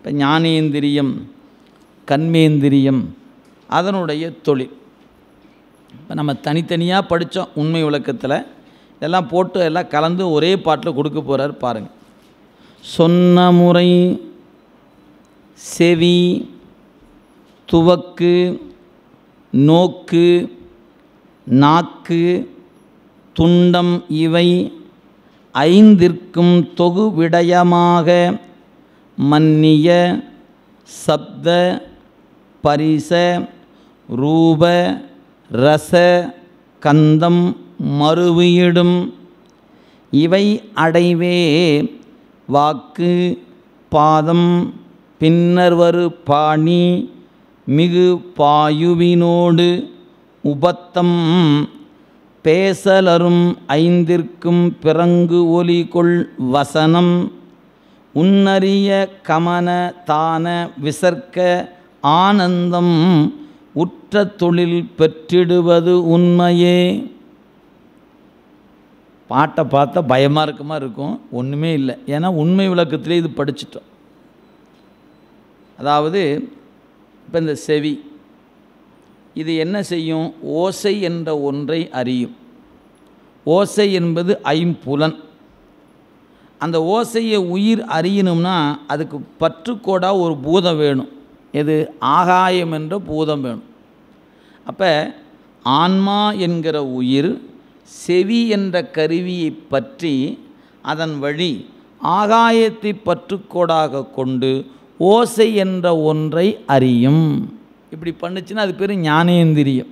இப்போ ஞானேந்திரியம் கண்மேந்திரியம் அதனுடைய தொழில் இப்போ நம்ம தனித்தனியாக படித்தோம் உண்மை விளக்கத்தில் இதெல்லாம் போட்டு எல்லாம் கலந்து ஒரே பாட்டில் கொடுக்க போகிறார் பாருங்கள் சொன்ன முறை செவி துவக்கு நோக்கு நாக்கு துண்டம் இவை ஐந்திற்கும் தொகுவிடயமாக மன்னிய சப்த பரிச ரூப ரச கந்தம் மறுவியிடும் இவை அடைவே வாக்கு பாதம் பின்னர் வரு பாணி மிகு பாயுவினோடு உபத்தம் பேசலரும் ஐந்திற்கும் பிறங்கு ஒலி கொள் வசனம் உன்னறிய கமன தான விசர்க்க ஆனந்தம் உற்ற தொழில் பெற்றிடுவது உண்மையே பாட்டை பார்த்தா பயமாக இருக்க மாதிரி இருக்கும் ஒன்றுமே இல்லை ஏன்னா உண்மை விளக்கத்திலே இது படிச்சிட்டோம் அதாவது இப்போ இந்த செவி இது என்ன செய்யும் ஓசை என்ற ஒன்றை அறியும் ஓசை என்பது ஐம்புலன் அந்த ஓசையை உயிர் அறியணும்னா அதுக்கு பற்றுக்கோடாக ஒரு பூதம் வேணும் எது ஆகாயம் என்ற பூதம் வேணும் அப்போ ஆன்மா என்கிற உயிர் செவி என்ற கருவியை பற்றி அதன் வழி ஆகாயத்தை பற்றுக்கோடாக கொண்டு ஓசை என்ற ஒன்றை அறியும் இப்படி பண்ணுச்சுன்னா அது பேர் ஞானேந்திரியம்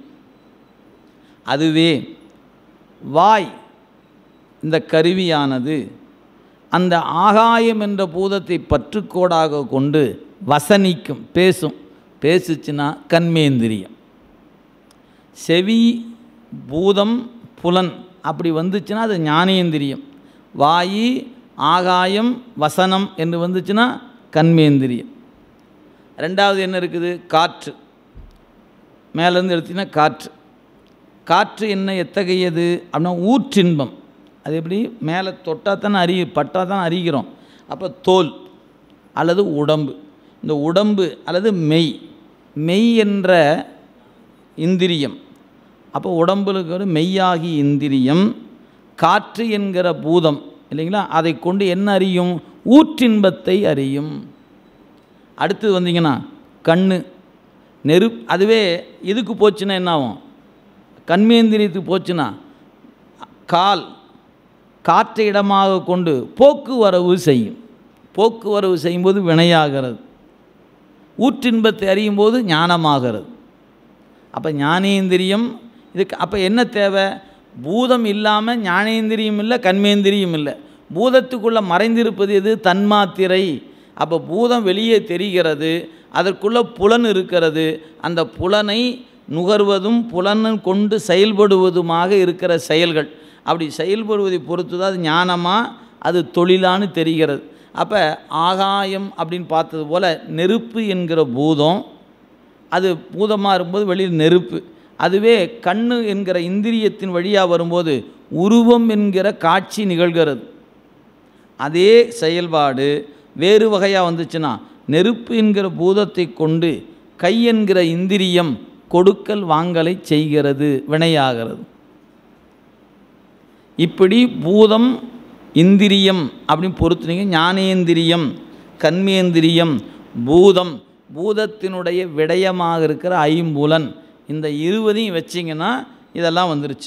அதுவே வாய் இந்த கருவியானது அந்த ஆகாயம் என்ற பூதத்தை பற்றுக்கோடாக கொண்டு வசனிக்கும் பேசும் பேசுச்சுன்னா கண்மேந்திரியம் செவி பூதம் புலன் அப்படி வந்துச்சுன்னா அது ஞானேந்திரியம் வாயு ஆகாயம் வசனம் என்று வந்துச்சுன்னா கண்மேந்திரியம் ரெண்டாவது என்ன இருக்குது காற்று மேலேருந்து எடுத்தீங்கன்னா காற்று காற்று என்ன எத்தகையது அப்படின்னா ஊற்றின்பம் அது எப்படி மேலே தொட்டால் தானே அறி பட்டால் தான் அறிகிறோம் அப்போ தோல் அல்லது உடம்பு இந்த உடம்பு அல்லது மெய் மெய் என்ற இந்திரியம் அப்போ உடம்புல இருக்கிற மெய்யாகி இந்திரியம் காற்று என்கிற பூதம் இல்லைங்களா அதை கொண்டு என்ன அறியும் ஊற்றின்பத்தை அறியும் அடுத்தது வந்தீங்கன்னா கண்ணு நெரு அதுவே இதுக்கு போச்சுன்னா என்ன ஆகும் கண்மேந்திரியத்துக்கு போச்சுன்னா கால் காற்றை இடமாக கொண்டு போக்குவரவு செய்யும் போக்குவரவு செய்யும்போது வினையாகிறது ஊற்றின்பத்தை அறியும் போது ஞானமாகிறது அப்போ ஞானேந்திரியம் இதுக்கு அப்போ என்ன தேவை பூதம் இல்லாமல் ஞானேந்திரியம் இல்லை கண்மேந்திரியம் இல்லை பூதத்துக்குள்ளே மறைந்திருப்பது எது தன்மாத்திரை அப்போ பூதம் வெளியே தெரிகிறது அதற்குள்ளே புலன் இருக்கிறது அந்த புலனை நுகர்வதும் புலனை கொண்டு செயல்படுவதுமாக இருக்கிற செயல்கள் அப்படி செயல்படுவதை பொறுத்து தான் அது ஞானமாக அது தொழிலான்னு தெரிகிறது அப்போ ஆகாயம் அப்படின்னு பார்த்தது போல் நெருப்பு என்கிற பூதம் அது பூதமாக இருக்கும்போது வெளியில் நெருப்பு அதுவே கண்ணு என்கிற இந்திரியத்தின் வழியாக வரும்போது உருவம் என்கிற காட்சி நிகழ்கிறது அதே செயல்பாடு வேறு வகையாக வந்துச்சுன்னா நெருப்பு என்கிற பூதத்தை கொண்டு கை என்கிற இந்திரியம் கொடுக்கல் வாங்கலை செய்கிறது வினையாகிறது இப்படி பூதம் இந்திரியம் அப்படின்னு பொறுத்துனீங்க ஞானேந்திரியம் கண்மேந்திரியம் பூதம் பூதத்தினுடைய விடயமாக இருக்கிற ஐம்புலன் இந்த இருபதையும் வச்சிங்கன்னா இதெல்லாம் வந்துருச்சு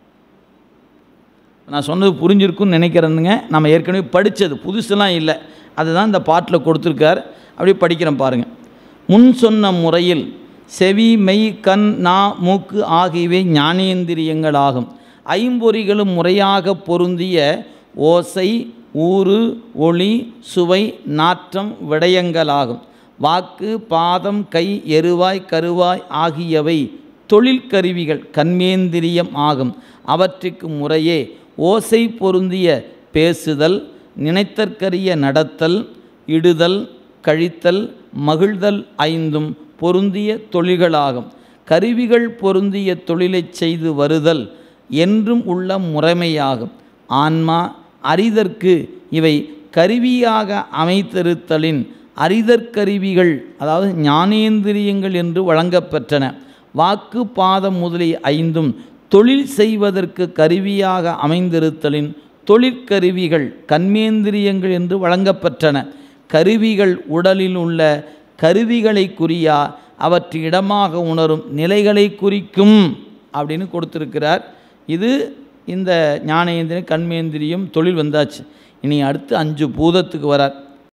நான் சொன்னது புரிஞ்சிருக்குன்னு நினைக்கிறேனுங்க நம்ம ஏற்கனவே படித்தது புதுசுலாம் இல்லை அதுதான் இந்த பாட்டில் கொடுத்துருக்கார் அப்படியே படிக்கிறேன் பாருங்கள் முன் சொன்ன முறையில் செவி மெய் கண் நா மூக்கு ஆகியவை ஞானேந்திரியங்கள் ஆகும் ஐம்பொறிகளும் முறையாக பொருந்திய ஓசை ஊறு ஒளி சுவை நாற்றம் விடயங்களாகும் வாக்கு பாதம் கை எருவாய் கருவாய் ஆகியவை தொழில் கருவிகள் கண்மேந்திரியம் ஆகும் அவற்றுக்கு முறையே ஓசை பொருந்திய பேசுதல் நினைத்தற்கரிய நடத்தல் இடுதல் கழித்தல் மகிழ்தல் ஐந்தும் பொருந்திய தொழில்களாகும் கருவிகள் பொருந்திய தொழிலைச் செய்து வருதல் என்றும் உள்ள முறைமையாகும் ஆன்மா அறிதற்கு இவை கருவியாக அமைத்திருத்தலின் அறிதற்கருவிகள் அதாவது ஞானேந்திரியங்கள் என்று வழங்கப்பெற்றன வாக்கு பாதம் முதலிய ஐந்தும் தொழில் செய்வதற்கு கருவியாக அமைந்திருத்தலின் தொழிற்கருவிகள் கண்மேந்திரியங்கள் என்று வழங்கப்பெற்றன கருவிகள் உடலில் உள்ள கருவிகளை குறியா அவற்றை இடமாக உணரும் நிலைகளை குறிக்கும் அப்படின்னு கொடுத்துருக்கிறார் இது இந்த ஞானேந்திரியம் கண்மேந்திரியம் தொழில் வந்தாச்சு இனி அடுத்து அஞ்சு பூதத்துக்கு வரார்